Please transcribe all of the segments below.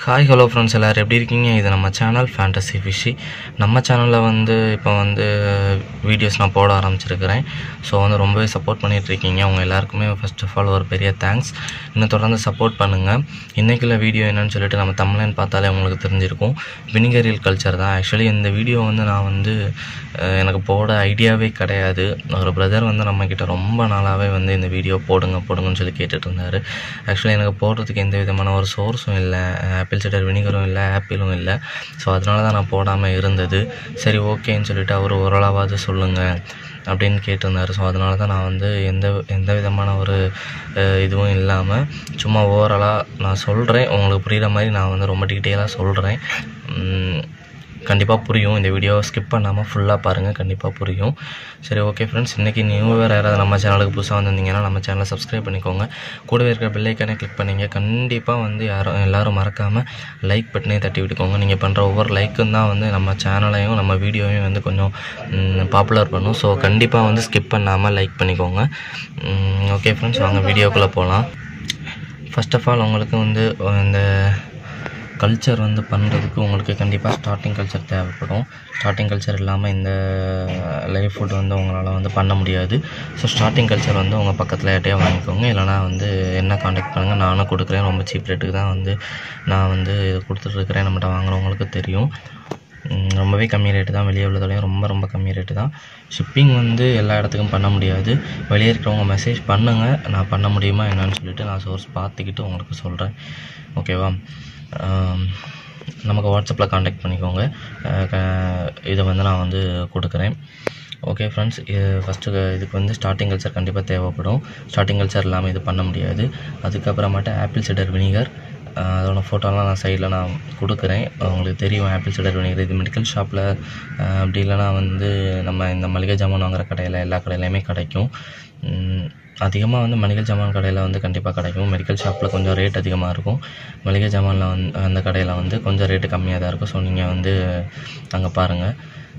hi hello friends எல்லோரும் எப்படி இருக்கீங்க இது நம்ம சேனல் ஃபேண்டசி ஃபிஷி நம்ம சேனலில் வந்து இப்போ வந்து வீடியோஸ் நான் போட ஆரம்பிச்சிருக்கிறேன் ஸோ வந்து ரொம்பவே சப்போர்ட் பண்ணிட்டு இருக்கீங்க உங்கள் எல்லாருக்குமே ஃபர்ஸ்ட் ஆஃப் ஆல் ஒரு பெரிய தேங்க்ஸ் இன்னும் தொடர்ந்து சப்போர்ட் பண்ணுங்கள் இன்றைக்குள்ள வீடியோ என்னன்னு சொல்லிட்டு நம்ம தமிழ்னு பார்த்தாலே உங்களுக்கு தெரிஞ்சிருக்கும் வினிகரியல் கல்ச்சர் தான் ஆக்சுவலி இந்த வீடியோ வந்து நான் வந்து அஹ், எனக்கு போட ஐடியாவே கிடையாது ஒரு பிரதர் வந்து நம்மக்கிட்ட ரொம்ப நாளாகவே வந்து இந்த வீடியோ போடுங்க போடுங்கன்னு சொல்லி கேட்டுட்டு இருந்தார் ஆக்சுவலி எனக்கு போடுறதுக்கு எந்த விதமான ஒரு சோர்ஸும் இல்லை ஆப்பிள் சிடர் வினிகரும் இல்லை ஆப்பிளும் இல்லை ஸோ அதனால தான் நான் போடாமல் இருந்தது சரி ஓகேன்னு சொல்லிட்டு அவர் ஓரளவாவது சொல்லுங்கள் அப்படின்னு கேட்டிருந்தாரு ஸோ அதனால தான் நான் வந்து எந்த எந்த விதமான ஒரு அஹ், இதுவும் இல்லாமல் சும்மா ஓவராலாக நான் சொல்கிறேன் உங்களுக்கு புரிகிற மாதிரி நான் வந்து ரொம்ப டீட்டெயிலாக சொல்கிறேன் கண்டிப்பாக புரியும் இந்த வீடியோவை ஸ்கிப் பண்ணாமல் ஃபுல்லாக பாருங்கள் கண்டிப்பாக புரியும் சரி ஓகே ஃப்ரெண்ட்ஸ் இன்றைக்கி நியூ வேறு யாராவது நம்ம சேனலுக்கு புதுசாக வந்திருந்தீங்கன்னா நம்ம சேனலை சப்ஸ்கிரைப் பண்ணிக்கோங்க கூடவே இருக்கிற பெல்லைக்கானே கிளிக் பண்ணிங்க கண்டிப்பாக வந்து யாரும் எல்லோரும் மறக்காமல் லைக் பட்டனே தட்டி விட்டுக்கோங்க நீங்கள் பண்ணுற ஒவ்வொரு லைக்கும் தான் வந்து நம்ம சேனலையும் நம்ம வீடியோவையும் வந்து கொஞ்சம் பாப்புலர் பண்ணும் ஸோ கண்டிப்பாக வந்து ஸ்கிப் பண்ணாமல் லைக் பண்ணிக்கோங்க ஓகே ஃப்ரெண்ட்ஸ் வாங்க வீடியோக்குள்ளே போகலாம் ஃபர்ஸ்ட் ஆஃப் ஆல் உங்களுக்கு வந்து இந்த கல்ச்சர் வந்து பண்ணுறதுக்கு உங்களுக்கு கண்டிப்பாக ஸ்டார்டிங் கல்ச்சர் தேவைப்படும் ஸ்டார்டிங் கல்ச்சர் இல்லாமல் இந்த லைஃப் ஃபுட் வந்து உங்களால் வந்து பண்ண முடியாது ஸோ ஸ்டார்டிங் கல்ச்சர் வந்து உங்கள் பக்கத்தில் யார்ட்டையே வாங்கிக்கோங்க இல்லைனா வந்து என்ன காண்டாக்ட் பண்ணுங்கள் நானும் கொடுக்குறேன் ரொம்ப சீப் ரேட்டுக்கு தான் வந்து நான் வந்து இது கொடுத்துட்ருக்கிறேன் நம்மகிட்ட வாங்குறவங்களுக்கு தெரியும் ம், ரொம்பவே கம்மி ரேட்டு தான் வெளியே உள்ளதோடையும் ரொம்ப ரொம்ப கம்மி ரேட்டு தான் ஷிப்பிங் வந்து எல்லா இடத்துக்கும் பண்ண முடியாது வெளியே இருக்கிறவங்க மெசேஜ் பண்ணுங்கள் நான் பண்ண முடியுமா என்னன்னு சொல்லிட்டு நான் சோர்ஸ் பார்த்துக்கிட்டு உங்களுக்கு சொல்கிறேன் ஓகேவா ஆம், நமக்கு வாட்ஸ்அப்பில் காண்டாக்ட் பண்ணிக்கோங்க அஹ் க- இதை வந்து நான் வந்து கொடுக்குறேன் ஓகே ஃப்ரெண்ட்ஸ் இது ஃபஸ்ட்டு இதுக்கு வந்து ஸ்டார்டிங் கல்ச்சர் கண்டிப்பாக தேவைப்படும் ஸ்டார்டிங் கல்ச்சர் இல்லாமல் இது பண்ண முடியாது அதுக்கப்புறமாட்டு ஆப்பிள் சிடர் வினிகர் அதோட ஃபோட்டோலாம் நான் சைடில் நான் கொடுக்குறேன் உங்களுக்கு தெரியும் ஆப்பிள் சிடர் வினிகர் இது மெடிக்கல் ஷாப்பில் அப்படி இல்லைனா வந்து நம்ம இந்த மளிகை ஜாமான் வாங்குற கடையில் எல்லா கடையிலையுமே கிடைக்கும் அதிகமாக வந்து மளிகை ஜாமான் கடையில் வந்து கண்டிப்பாக கிடைக்கும் மெடிக்கல் ஷாப்பில் கொஞ்சம் ரேட் அதிகமாக இருக்கும் மளிகை ஜாமானில் வந்து அந்த கடையில் வந்து கொஞ்சம் ரேட்டு கம்மியாக தான் இருக்கும் ஸோ நீங்கள் வந்து அங்கே பாருங்கள்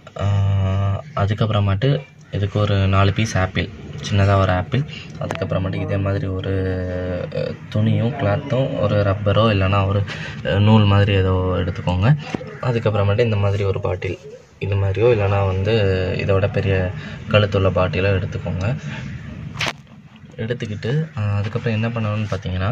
ஆஹ் அதுக்கப்புறமாட்டு இதுக்கு ஒரு நாலு பீஸ் ஆப்பிள் சின்னதாக ஒரு ஆப்பிள் அதுக்கப்புறமாட்டு இதே மாதிரி ஒரு அஹ், துணியும் கிளாத்தும் ஒரு ரப்பரோ இல்லைன்னா ஒரு அஹ், நூல் மாதிரி ஏதோ எடுத்துக்கோங்க அதுக்கப்புறமேட்டு இந்த மாதிரி ஒரு பாட்டில் இது மாதிரியோ இல்லைன்னா வந்து இதோட பெரிய கழுத்துள்ள பாட்டிலோ எடுத்துக்கோங்க எடுத்துக்கிட்டு ஆஹ், அதுக்கப்புறம் என்ன பண்ணணும்னு பார்த்தீங்கன்னா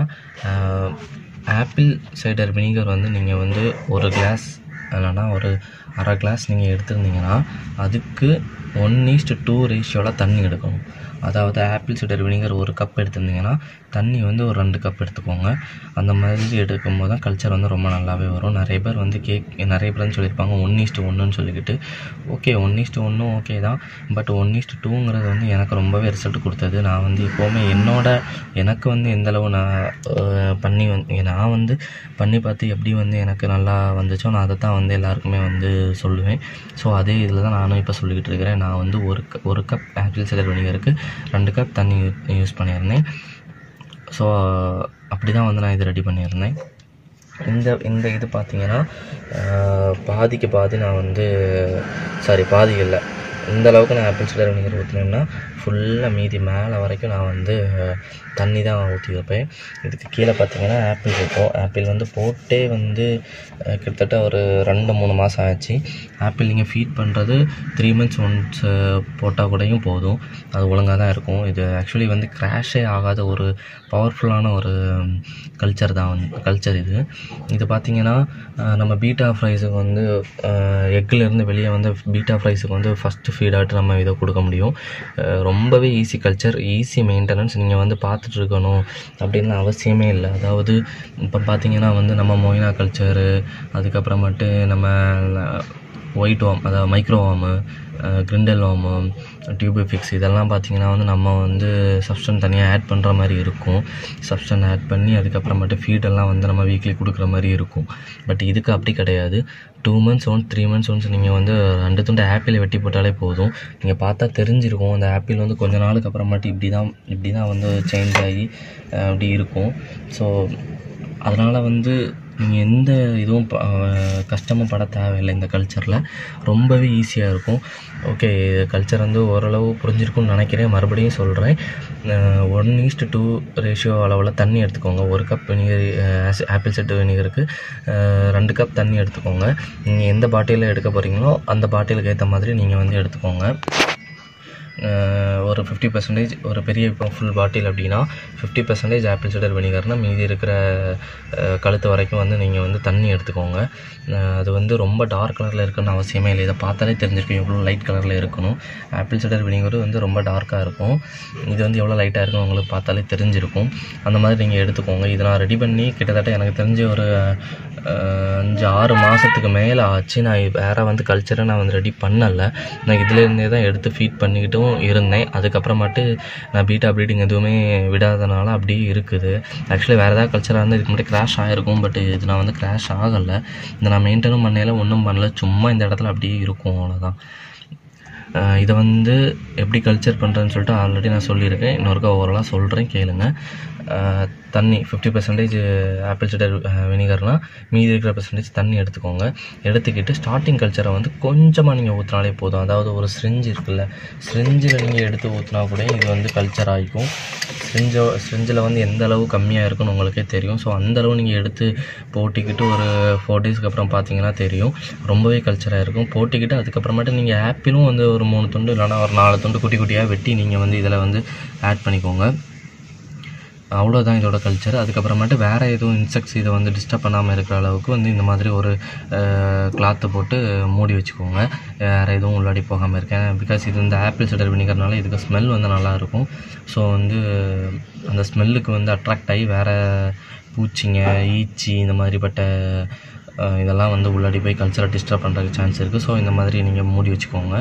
ஆப்பிள் சைடர் வினிகர் வந்து நீங்கள் வந்து ஒரு கிளாஸ் இல்லைன்னா ஒரு அரை கிளாஸ் நீங்கள் எடுத்திருந்தீங்கன்னா அதுக்கு ஒன் ஈஸ்ட் டூ ரேஷியோவில் தண்ணி எடுக்கணும் அதாவது ஆப்பிள் சைடர் வினிகர் ஒரு கப் எடுத்திருந்தீங்கன்னா தண்ணி வந்து ஒரு ரெண்டு கப் எடுத்துக்கோங்க அந்த மாதிரி எடுக்கும் போது தான் கல்ச்சர் வந்து ரொம்ப நல்லாவே வரும் நிறைய பேர் வந்து கேக் நிறைய பேர் வந்து சொல்லியிருப்பாங்க ஒன் ஈஸ்ட்டு ஒன்றுன்னு சொல்லிக்கிட்டு ஓகே ஒன் ஈஸ்ட்டு ஒன்றும் ஓகே தான் பட் ஒன் ஈஸ்ட்டு டூங்கிறது வந்து எனக்கு ரொம்பவே ரிசல்ட் கொடுத்தது நான் வந்து எப்போவுமே என்னோட எனக்கு வந்து எந்த அளவு நான் அஹ், பண்ணி வந்து நான் வந்து பண்ணி பார்த்து எப்படி வந்து எனக்கு நல்லா வந்துச்சோ நான் அதை தான் வந்து எல்லாருக்குமே வந்து சொல்லுவேன் ஸோ அதே இதில் தான் நானும் இப்போ சொல்லிக்கிட்டு இருக்கிறேன் நான் வந்து ஒரு க ஒரு கப் ஆப்பிள் சிலர் வினிகருக்கு ரெண்டு கப் தண்ணி யூஸ் பண்ணியிருந்தேன் ஸோ அப்படி தான் வந்து நான் இது ரெடி பண்ணியிருந்தேன் இந்த இந்த இது பார்த்தீங்கன்னா ஆஹ், பாதிக்கு பாதி நான் வந்து சாரி பாதி இல்லை இந்த அளவுக்கு நான் ஆப்பிள் சிடர் வினிகர் ஊற்றினேன்னா ஃபுல்லாக மீதி மேலே வரைக்கும் நான் வந்து அஹ், தண்ணி தான் ஊற்றி வைப்பேன் இதுக்கு கீழே பார்த்தீங்கன்னா ஆப்பிள் இருக்கும் ஆப்பிள் வந்து போட்டே வந்து அஹ், கிட்டத்தட்ட ஒரு ரெண்டு மூணு மாதம் ஆச்சு ஆப்பிள் நீங்கள் ஃபீட் பண்ணுறது த்ரீ மந்த்ஸ் ஒன்ஸ் போட்டால் கூடயும் போதும் அது ஒழுங்காக தான் இருக்கும் இது ஆக்சுவலி வந்து கிராஷே ஆகாத ஒரு பவர்ஃபுல்லான ஒரு கல்ச்சர் தான் வந்து கல்ச்சர் இது இது பார்த்தீங்கன்னா அஹ், நம்ம பீட்டா ஃப்ரைஸுக்கு வந்து எக்கிலேருந்து வெளியே வந்து பீட்டா ஃப்ரைஸுக்கு வந்து ஃபஸ்ட்டு ஃபீடாட்டு நம்ம இதை கொடுக்க முடியும் அஹ், ரொம்பவே ஈஸி கல்ச்சர் ஈஸி மெயின்டெனன்ஸ் நீங்கள் வந்து பார்த்துட்டு இருக்கணும் அப்படின்னு அவசியமே இல்லை அதாவது இப்போ பார்த்தீங்கன்னா வந்து நம்ம மொய்னா கல்ச்சரு அதுக்கப்புறமேட்டு நம்ம ஒயிட் வாம் அதாவது மைக்ரோ வாமு கிரிண்டல் வாமு டியூபிஃபிக்ஸ் இதெல்லாம் பார்த்தீங்கன்னா வந்து நம்ம வந்து சப்ஸ்டன் தனியாக ஆட் பண்ணுற மாதிரி இருக்கும் சப்ஸ்டன் ஆட் பண்ணி அதுக்கப்புறமேட்டு ஃபீடெல்லாம் வந்து நம்ம வீக்லி கொடுக்குற மாதிரி இருக்கும் பட் இதுக்கு அப்படி கிடையாது two months once three months once நீங்கள் வந்து ரெண்டு துண்டு ஆப்பிள் வெட்டி போட்டாலே போதும் நீங்கள் பார்த்தா தெரிஞ்சிருக்கும் அந்த ஆப்பிள் வந்து கொஞ்ச நாளுக்கு அப்புறமாட்டி இப்படி தான் இப்படி தான் வந்து சேஞ்ச் ஆகி அஹ், அப்படி இருக்கும் ஸோ அதனால் வந்து நீங்கள் எந்த இதுவும் ப- அஹ் கஷ்டமும் பட தேவையில்லை இந்த கல்ச்சரில் ரொம்பவே ஈஸியாக இருக்கும் ஓகே கல்ச்சர் வந்து ஓரளவு புரிஞ்சிருக்கும்னு நினைக்கிறேன் மறுபடியும் சொல்கிறேன் ஒன் ஈஸ்ட் டூ ரேஷியோ அளவில் தண்ணி எடுத்துக்கோங்க ஒரு கப் வினிகர் ஆப்பிள் செட்டு வினிகருக்கு ரெண்டு கப் தண்ணி எடுத்துக்கோங்க நீங்கள் எந்த பாட்டிலில் எடுக்க போகிறீங்களோ அந்த பாட்டிலுக்கு ஏற்ற மாதிரி நீங்கள் வந்து எடுத்துக்கோங்க அஹ் ஒரு ஃபிஃப்டி பர்சன்டேஜ் ஒரு பெரிய இப்போ ஃபுல் பாட்டில் அப்படின்னா ஃபிஃப்டி பர்சன்டேஜ் ஆப்பிள் சிடர் வினிகர்னால் மீதி இருக்கிற அஹ், கழுத்து வரைக்கும் வந்து நீங்கள் வந்து தண்ணி எடுத்துக்கோங்க அஹ், அது வந்து ரொம்ப டார்க் கலரில் இருக்குன்னு அவசியமே இல்லை இதை பார்த்தாலே தெரிஞ்சிருக்கும் எவ்வளோ லைட் கலரில் இருக்கணும் ஆப்பிள் சிடர் வினிகர் வந்து ரொம்ப டார்க்காக இருக்கும் இது வந்து எவ்வளோ லைட்டாக இருக்கும் உங்களுக்கு பார்த்தாலே தெரிஞ்சிருக்கும் அந்த மாதிரி நீங்கள் எடுத்துக்கோங்க இதை நான் ரெடி பண்ணி கிட்டத்தட்ட எனக்கு தெரிஞ்ச ஒரு அஹ், அஞ்சு ஆறு மாதத்துக்கு மேலே ஆச்சு நான் வேறு வந்து கல்ச்சரை நான் வந்து ரெடி பண்ணலை நான் இதுலேருந்தே தான் எடுத்து ஃபீட் பண்ணிக்கிட்டும் இருந்தேன் அதுக்கப்புறமாட்டு நான் பீட்டா ப்ரீடிங் எதுவுமே விடாதனால அப்படியே இருக்குது ஆக்சுவலி வேறு ஏதாவது கல்ச்சராக இருந்தால் இதுக்கு முன்னாடி கிராஷ் ஆகிருக்கும் பட் இது நான் வந்து கிராஷ் ஆகலை இதை நான் மெயின்டைனும் பண்ணல ஒன்றும் பண்ணல சும்மா இந்த இடத்துல அப்படியே இருக்கும் அவ்வளோதான் அஹ் இதை வந்து எப்படி கல்ச்சர் பண்ணுறேன்னு சொல்லிட்டு ஆல்ரெடி நான் சொல்லியிருக்கேன் இன்னொருக்கா ஓவரலாக சொல்கிறேன் கேளுங்க அஹ் தண்ணி ஃபிஃப்டி பர்சன்டேஜ் ஆப்பிள் சிடர் வினிகர்னால் மீதி இருக்கிற பர்சன்டேஜ் தண்ணி எடுத்துக்கோங்க எடுத்துக்கிட்டு ஸ்டார்டிங் கல்ச்சரை வந்து கொஞ்சமாக நீங்கள் ஊற்றினாலே போதும் அதாவது ஒரு ஸ்ரிஞ்ச் இருக்குல்ல ஸ்ரிஞ்சில் நீங்கள் எடுத்து ஊற்றினா கூட இது வந்து கல்ச்சர் ஆகிக்கும் ஸ்ரிஞ்சோ ஸ்ரிஞ்சில் வந்து எந்த அளவு கம்மியாக இருக்குன்னு உங்களுக்கே தெரியும் ஸோ அந்த அளவு நீங்கள் எடுத்து போட்டிக்கிட்டு ஒரு ஃபோர் டேஸ்க்கு அப்புறம் பார்த்தீங்கன்னா தெரியும் ரொம்பவே கல்ச்சராக இருக்கும் போட்டிக்கிட்டு அதுக்கப்புறமேட்டு நீங்கள் ஆப்பிளும் வந்து ஒரு மூணு துண்டு இல்லைன்னா ஒரு நாலு துண்டு குட்டி குட்டியாக வெட்டி நீங்கள் வந்து இதில் வந்து ஆட் பண்ணிக்கோங்க அவ்வளோதான் இதோட கல்ச்சர் அதுக்கப்புறமேட்டு வேறு எதுவும் இன்செக்ட்ஸ் இதை வந்து டிஸ்டர்ப் பண்ணாமல் இருக்கிற அளவுக்கு வந்து இந்த மாதிரி ஒரு கிளாத்தை போட்டு மூடி வச்சுக்கோங்க வேறு எதுவும் உள்ளாடி போகாமல் இருக்கேன் பிகாஸ் இது இந்த ஆப்பிள் சிடர் வினிகர்னால இதுக்கு ஸ்மெல் வந்து நல்லாயிருக்கும் ஸோ வந்து அந்த ஸ்மெல்லுக்கு வந்து அட்ராக்ட் ஆகி வேறு பூச்சிங்க ஈச்சி இந்த மாதிரிப்பட்ட அஹ், இதெல்லாம் வந்து உள்ளாடி போய் கல்ச்சரை டிஸ்டர்ப் பண்ணுறதுக்கு சான்ஸ் இருக்குது ஸோ இந்த மாதிரி நீங்கள் மூடி வச்சுக்கோங்க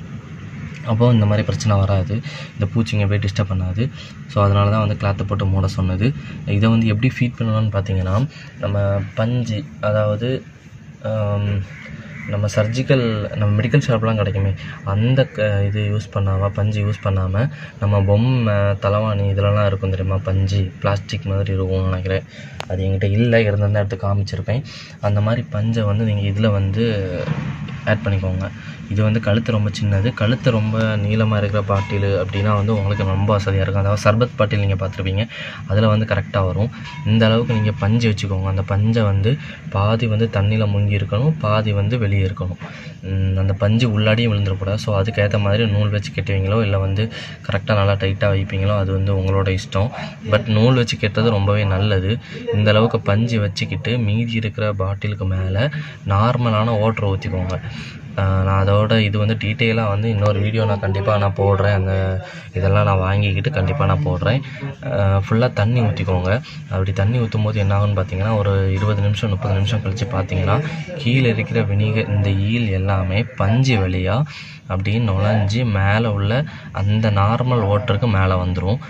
அப்போ இந்த மாதிரி பிரச்சனை வராது இந்த பூச்சிங்க போய் டிஸ்டர்ப் பண்ணாது ஸோ அதனால தான் வந்து கிளாத்தை போட்டு மூட சொன்னது இதை வந்து எப்படி ஃபீட் பண்ணணும்னு பார்த்தீங்கன்னா நம்ம பஞ்சு அதாவது ஆம், நம்ம சர்ஜிக்கல் நம்ம மெடிக்கல் ஷாப்லாம் கிடைக்குமே அந்த க இது யூஸ் பண்ணாமல் பஞ்சு யூஸ் பண்ணாமல் நம்ம பொம்மை தலைவாணி இதெல்லாம் இருக்கும் தெரியுமா பஞ்சு பிளாஸ்டிக் மாதிரி இருக்கும்னு நினைக்கிறேன் அது என்கிட்ட இல்லை இருந்திருந்தா எடுத்து காமிச்சிருப்பேன் அந்த மாதிரி பஞ்சை வந்து நீங்கள் இதில் வந்து ஆட் பண்ணிக்கோங்க இது வந்து கழுத்து ரொம்ப சின்னது கழுத்து ரொம்ப நீளமாக இருக்கிற பாட்டில் அப்படின்னா வந்து உங்களுக்கு ரொம்ப வசதியாக இருக்கும் அதாவது சர்பத் பாட்டில் நீங்கள் பார்த்துருப்பீங்க அதில் வந்து கரெக்டாக வரும் இந்த அளவுக்கு நீங்கள் பஞ்சு வச்சுக்கோங்க அந்த பஞ்சை வந்து பாதி வந்து தண்ணியில் முங்கி இருக்கணும் பாதி வந்து வெளியே இருக்கணும் உம், அந்த பஞ்சு உள்ளாடியும் விழுந்துடக்கூடாது ஸோ அதுக்கேற்ற மாதிரி நூல் வச்சு கட்டுவீங்களோ இல்லை வந்து கரெக்டாக நல்லா டைட்டாக வைப்பீங்களோ அது வந்து உங்களோட இஷ்டம் பட் நூல் வச்சு கட்டுறது ரொம்பவே நல்லது இந்த அளவுக்கு பஞ்சு வச்சுக்கிட்டு மீதி இருக்கிற பாட்டிலுக்கு மேலே நார்மலான ஓட்டரை ஊற்றிக்கோங்க ஆஹ் நான் அதோட இது வந்து டீட்டெயிலாக வந்து இன்னொரு வீடியோ நான் கண்டிப்பாக நான் போடுறேன் அந்த இதெல்லாம் நான் வாங்கிக்கிட்டு கண்டிப்பாக நான் போடுறேன் ஃபுல்லாக தண்ணி ஊற்றிக்கோங்க அப்படி தண்ணி ஊற்றும் போது என்ன ஆகும்னு பார்த்தீங்கன்னா ஒரு இருபது நிமிஷம் முப்பது நிமிஷம் கழித்து பார்த்தீங்கன்னா கீழே இருக்கிற வினிகர் இந்த ஈல் எல்லாமே பஞ்சு வழியாக அப்படியே நுழைஞ்சி மேலே உள்ள அந்த நார்மல் ஓட்டருக்கு மேலே வந்துடும்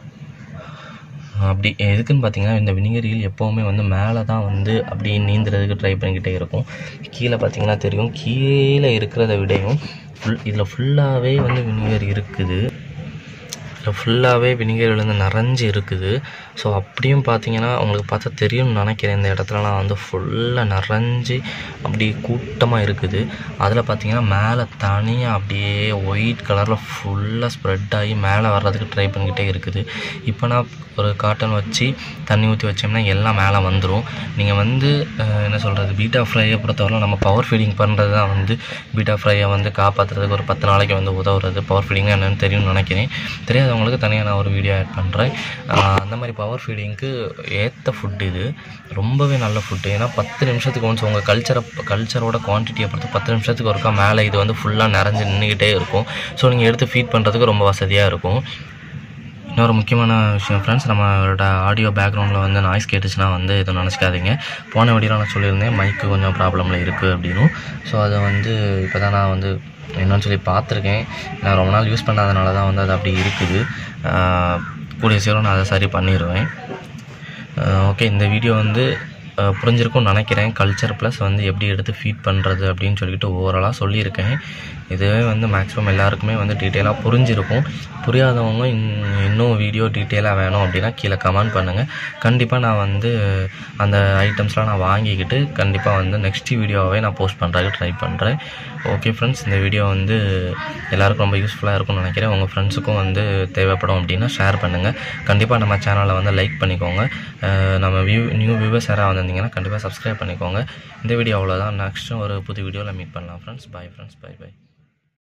அப்படி எதுக்குன்னு பார்த்தீங்கன்னா இந்த வினிகர் ஈல் எப்போவுமே வந்து மேலே தான் வந்து அப்படி நீந்துறதுக்கு ட்ரை பண்ணிக்கிட்டே இருக்கும் கீழே பார்த்தீங்கன்னா தெரியும் கீழே இருக்கிறத விடையும் ஃபுல் இதில் ஃபுல்லாகவே வந்து வினிகர் இருக்குது இதில் ஃபுல்லாகவே வினிகர் விழுந்து நிறைஞ்சு இருக்குது ஸோ அப்படியும் பார்த்தீங்கன்னா உங்களுக்கு பார்த்தா தெரியும்னு நினைக்கிறேன் இந்த இடத்துலலாம் வந்து ஃபுல்லாக நிறைஞ்சு அப்படி கூட்டமாக இருக்குது அதில் பார்த்தீங்கன்னா மேலே தனியாக அப்படியே ஒயிட் கலரில் ஃபுல்லாக ஸ்ப்ரெட் ஆகி மேலே வர்றதுக்கு ட்ரை பண்ணிக்கிட்டே இருக்குது இப்போ நான் ஒரு காட்டன் வச்சு தண்ணி ஊற்றி வச்சோம்னா எல்லாம் மேலே வந்துடும் நீங்கள் வந்து அஹ், என்ன சொல்கிறது பீட்டா ஃப்ரையை பொறுத்தவரை நம்ம பவர் ஃபீடிங் பண்ணுறது தான் வந்து பீட்டா ஃப்ரையை வந்து காப்பாற்றுறதுக்கு ஒரு பத்து நாளைக்கு வந்து உதவுறது பவர் ஃபீடிங்னா என்னென்னு தெரியும்னு நினைக்கிறேன் தெரியாதவங்களுக்கு தனியாக நான் ஒரு வீடியோ ஆட் பண்ணுறேன் அந்த மாதிரி பவர் ஃபீடிங்க்கு ஏற்ற ஃபுட் இது ரொம்பவே நல்ல ஃபுட்டு ஏன்னா பத்து நிமிஷத்துக்கு ஒன்ஸ் உங்கள் கல்ச்சரை கல்ச்சரோட குவான்டிட்டியை பொறுத்து பத்து நிமிஷத்துக்கு ஒருக்கா மேலே இது வந்து ஃபுல்லாக நிறைஞ்சு நின்றுக்கிட்டே இருக்கும் ஸோ நீங்கள் எடுத்து ஃபீட் பண்ணுறதுக்கு ரொம்ப வசதியாக இருக்கும் இன்னொரு முக்கியமான விஷயம் ஃப்ரெண்ட்ஸ் நம்மளோட ஆடியோ பேக்ரவுண்டில் வந்து நாய்ஸ் கேட்டுச்சுன்னா வந்து எதுவும் நினச்சிக்காதீங்க போன வீடியோவில் நான் சொல்லியிருந்தேன் மைக்கு கொஞ்சம் ப்ராப்ளமில் இருக்குது அப்படின்னு ஸோ அதை வந்து இப்போ தான் நான் வந்து என்னன்னு சொல்லி பார்த்துருக்கேன் நான் ரொம்ப நாள் யூஸ் பண்ணாதனால தான் வந்து அது அப்படி இருக்குது ஆஹ் கூடிய சீக்கிரம் நான் அதை சரி பண்ணிடுவேன் ஓகே இந்த வீடியோ வந்து அஹ், புரிஞ்சிருக்கும்னு நினைக்கிறேன் கல்ச்சர் ப்ளஸ் வந்து எப்படி எடுத்து ஃபீட் பண்ணுறது அப்படின்னு சொல்லிட்டு ஓவராலாக சொல்லியிருக்கேன் இதுவே வந்து மேக்ஸிமம் எல்லாருக்குமே வந்து டீட்டெயிலாக புரிஞ்சிருக்கும் புரியாதவங்க இன்- இன்னும் வீடியோ டீட்டெயிலாக வேணும் அப்படின்னா கீழே கமெண்ட் பண்ணுங்கள் கண்டிப்பாக நான் வந்து அந்த ஐட்டம்ஸ்லாம் நான் வாங்கிக்கிட்டு கண்டிப்பாக வந்து நெக்ஸ்ட் வீடியோவே நான் போஸ்ட் பண்ணுறதுக்கு ட்ரை பண்ணுறேன் ஓகே ஃப்ரெண்ட்ஸ் இந்த வீடியோ வந்து எல்லாருக்கும் ரொம்ப யூஸ்ஃபுல்லாக இருக்கும்னு நினைக்கிறேன் உங்கள் ஃப்ரெண்ட்ஸுக்கும் வந்து தேவைப்படும் அப்படின்னா ஷேர் பண்ணுங்கள் கண்டிப்பாக நம்ம சேனலை வந்து லைக் பண்ணிக்கோங்க அஹ் நம்ம வியூ நியூ வியூவர்ஸ் யாராவது வந்திருந்தீங்கன்னா கண்டிப்பாக சப்ஸ்கிரைப் பண்ணிக்கோங்க இந்த வீடியோ அவ்வளோதான் நெக்ஸ்ட்டு ஒரு புது வீடியோவில் மீட் பண்ணலாம் friends bye friends bye by